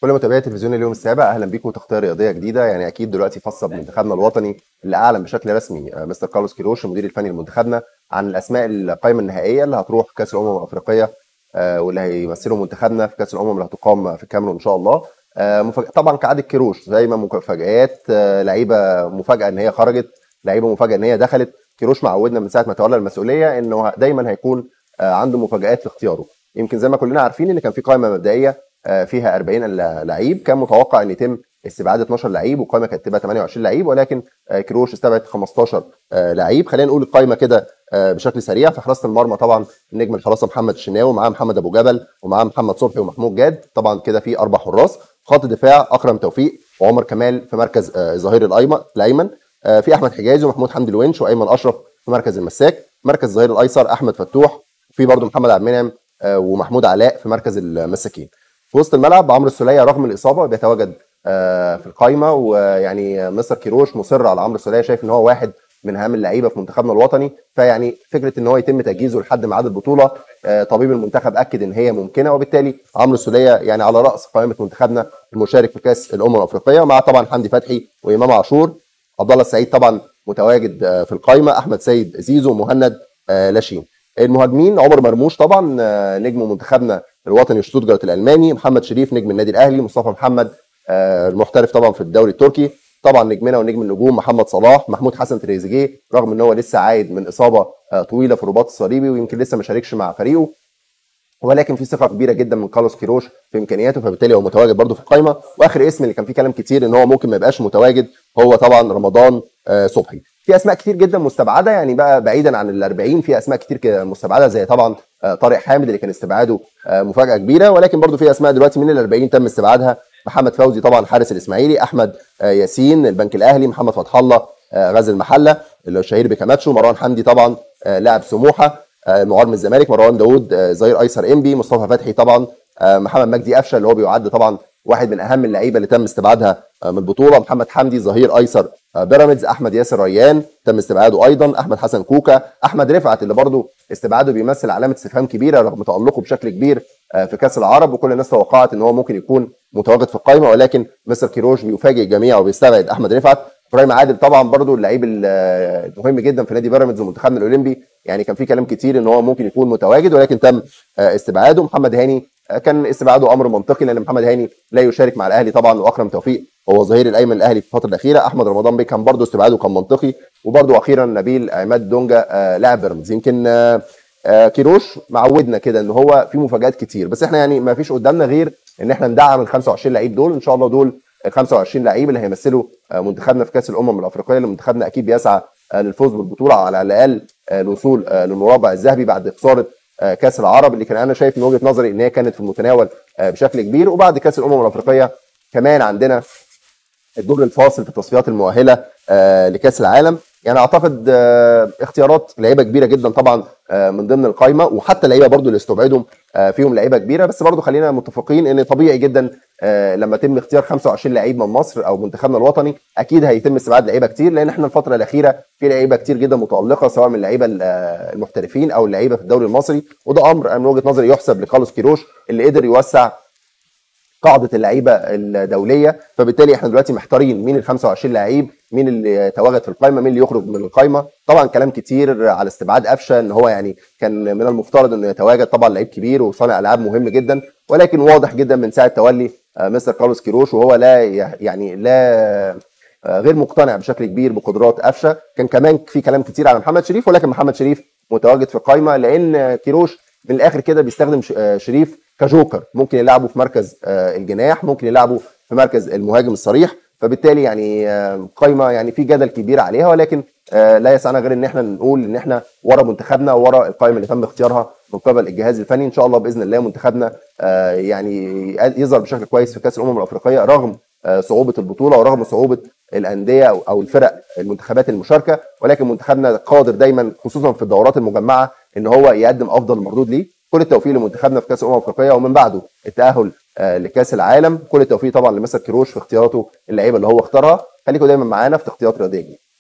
كل متابعي تلفزيون اليوم السابع اهلا بيكم تغطيه رياضيه جديده يعني اكيد دلوقتي خاصه بمنتخبنا الوطني اللي اعلن بشكل رسمي آه، مستر كارلوس كيروش المدير الفني لمنتخبنا عن الاسماء القائمه النهائيه اللي هتروح كاس الامم الافريقيه آه، واللي هيمثلوا منتخبنا في كاس الامم اللي هتقام في الكاميرون ان شاء الله آه، مفاجأة طبعا كعاده كيروش زي ما مفاجات آه، لعيبه مفاجاه ان هي خرجت لعيبه مفاجاه ان هي دخلت كيروش معودنا من ساعه ما تولى المسؤوليه انه دايما هيكون آه، عنده مفاجات في اختياره يمكن زي ما كلنا عارفين ان كان في قائمه مبدئيه آه، فيها 40 ل- لعيب كان متوقع ان يتم استبعاد 12 لعيب والقائمه كانت تبقى 28 لعيب ولكن آه، كيروش استبعد 15 آه، لعيب خلينا نقول القائمه كده آه، بشكل سريع في حراسه المرمى طبعا النجم الحراسه محمد الشناوي ومعاه محمد ابو جبل ومعاه محمد صبحي ومحمود جاد طبعا كده في اربع حراس خط دفاع اكرم توفيق وعمر كمال في مركز آه، الظهير الايمن الايمن آه، في احمد حجازي ومحمود حمدي الونش وايمن اشرف في مركز المساك مركز الظهير الايسر احمد فتوح وفي برضه محمد عبد المنعم آه، ومحمود علاء في مركز المساكين في وسط الملعب عمرو السوليه رغم الاصابه بيتواجد آه، في القائمه ويعني مستر كيروش مصر على عمرو السوليه شايف ان هو واحد من اهم اللعيبه في منتخبنا الوطني فيعني فكره ان هو يتم تجهيزه لحد ميعاد البطوله آه، طبيب المنتخب اكد ان هي ممكنه وبالتالي عمرو السوليه يعني على راس قائمه منتخبنا المشارك في كاس الامم الافريقيه مع طبعا حمدي فتحي وامام عاشور عبد الله السعيد طبعا متواجد آه، في القائمه احمد سيد زيزو ومهند آه، لاشين المهاجمين عمر مرموش طبعا آه، نجم منتخبنا الوطني شتوتجارت الالماني محمد شريف نجم النادي الاهلي مصطفى محمد آه، المحترف طبعا في الدوري التركي طبعا نجمنا ونجم النجوم محمد صلاح محمود حسن تريزيجيه رغم ان هو لسه عايد من اصابه آه، طويله في الرباط الصليبي ويمكن لسه ما شاركش مع فريقه ولكن في ثقه كبيره جدا من كارلوس كيروش في امكانياته فبالتالي هو متواجد برده في القائمه واخر اسم اللي كان فيه كلام كتير ان هو ممكن ما يبقاش متواجد هو طبعا رمضان آه، صبحي في اسماء كتير جدا مستبعده يعني بقى بعيدا عن ال 40 في اسماء كتير كده مستبعده زي طبعا آه، طارق حامد اللي كان استبعاده آه، مفاجاه كبيره ولكن برده في اسماء دلوقتي من ال 40 تم استبعادها محمد فوزي طبعا حارس الاسماعيلي احمد آه، ياسين البنك الاهلي محمد فتح الله آه، غزل المحله اللي هو الشهير بكماتشو مروان حمدي طبعا آه، لاعب سموحه آه، معار من الزمالك مروان داوود آه، ظهير ايسر انبي مصطفى فتحي طبعا آه، محمد مجدي قفشه اللي هو بيعد طبعا واحد من اهم اللعيبه اللي تم استبعادها آه، من البطوله محمد حمدي ظهير ايسر آه، بيراميدز احمد ياسر ريان تم استبعاده ايضا احمد حسن كوكا احمد رفعت اللي برضه استبعاده بيمثل علامه استفهام كبيره رغم تالقه بشكل كبير آه، في كاس العرب وكل الناس توقعت ان هو ممكن يكون متواجد في القائمه ولكن مستر كيروش بيفاجئ الجميع وبيستبعد احمد رفعت ابراهيم عادل طبعا برضو اللعيب ال- المهم جدا في نادي بيراميدز ومنتخبنا الاولمبي يعني كان في كلام كتير ان هو ممكن يكون متواجد ولكن تم آه، استبعاده محمد هاني آه، كان استبعاده امر منطقي لان محمد هاني لا يشارك مع الاهلي طبعا واكرم توفيق هو ظهير الايمن الاهلي في الفتره الاخيره احمد رمضان بيه كان برضه استبعاده كان منطقي وبرضه اخيرا نبيل عماد دونجا آه، لاعب بيراميدز يمكن آه، آه، كيروش معودنا كده ان هو في مفاجات كتير بس احنا يعني ما فيش قدامنا غير ان احنا ندعم ال 25 لعيب دول ان شاء الله دول ال 25 لعيب اللي هيمثلوا آه، منتخبنا في كاس الامم الافريقيه اللي منتخبنا اكيد بيسعى آه، للفوز بالبطوله على الاقل آه، الوصول آه، للمربع الذهبي بعد خساره آه، كاس العرب اللي كان انا شايف من وجهه نظري ان هي كانت في المتناول آه، بشكل كبير وبعد كاس الامم الافريقيه كمان عندنا الدور الفاصل في التصفيات المؤهله آه، لكاس العالم يعني اعتقد آه، اختيارات لعيبه كبيره جدا طبعا آه، من ضمن القائمه وحتى لعيبه برضو اللي استبعدهم آه، فيهم لعيبه كبيره بس برضو خلينا متفقين ان طبيعي جدا آه، لما يتم اختيار 25 لعيب من مصر او منتخبنا الوطني اكيد هيتم استبعاد لعيبه كتير لان احنا الفتره الاخيره في لعيبه كتير جدا متالقه سواء من اللعيبه ال- آه، المحترفين او اللعيبه في الدوري المصري وده امر أنا من وجهه نظري يحسب لكارلوس كيروش اللي قدر يوسع قاعده اللعيبه الدوليه فبالتالي احنا دلوقتي محتارين مين ال 25 لعيب مين اللي تواجد في القائمه مين اللي يخرج من القائمه طبعا كلام كتير على استبعاد قفشه ان هو يعني كان من المفترض انه يتواجد طبعا لعيب كبير وصانع العاب مهم جدا ولكن واضح جدا من ساعه تولي آه، مستر كارلوس كيروش وهو لا ي- يعني لا آه، غير مقتنع بشكل كبير بقدرات قفشه كان كمان في كلام كتير على محمد شريف ولكن محمد شريف متواجد في القائمه لان كيروش من الاخر كده بيستخدم ش- آه، شريف كجوكر ممكن يلعبه في مركز آه، الجناح ممكن يلعبه في مركز المهاجم الصريح فبالتالي يعني آه، قائمه يعني في جدل كبير عليها ولكن آه، لا يسعنا غير ان احنا نقول ان احنا ورا منتخبنا ورا القائمه اللي تم اختيارها من قبل الجهاز الفني ان شاء الله باذن الله منتخبنا آه، يعني يظهر بشكل كويس في كاس الامم الافريقيه رغم آه، صعوبه البطوله ورغم صعوبه الانديه او أو الفرق المنتخبات المشاركه ولكن منتخبنا قادر دايما خصوصا في الدورات المجمعه ان هو يقدم افضل مردود ليه كل التوفيق لمنتخبنا في كاس الامم الافريقيه ومن بعده التاهل آه، لكاس العالم كل التوفيق طبعا لمستر كيروش في اختياراته اللعيبه اللي هو اختارها خليكم دايما معانا في تغطيات رياضيه جديده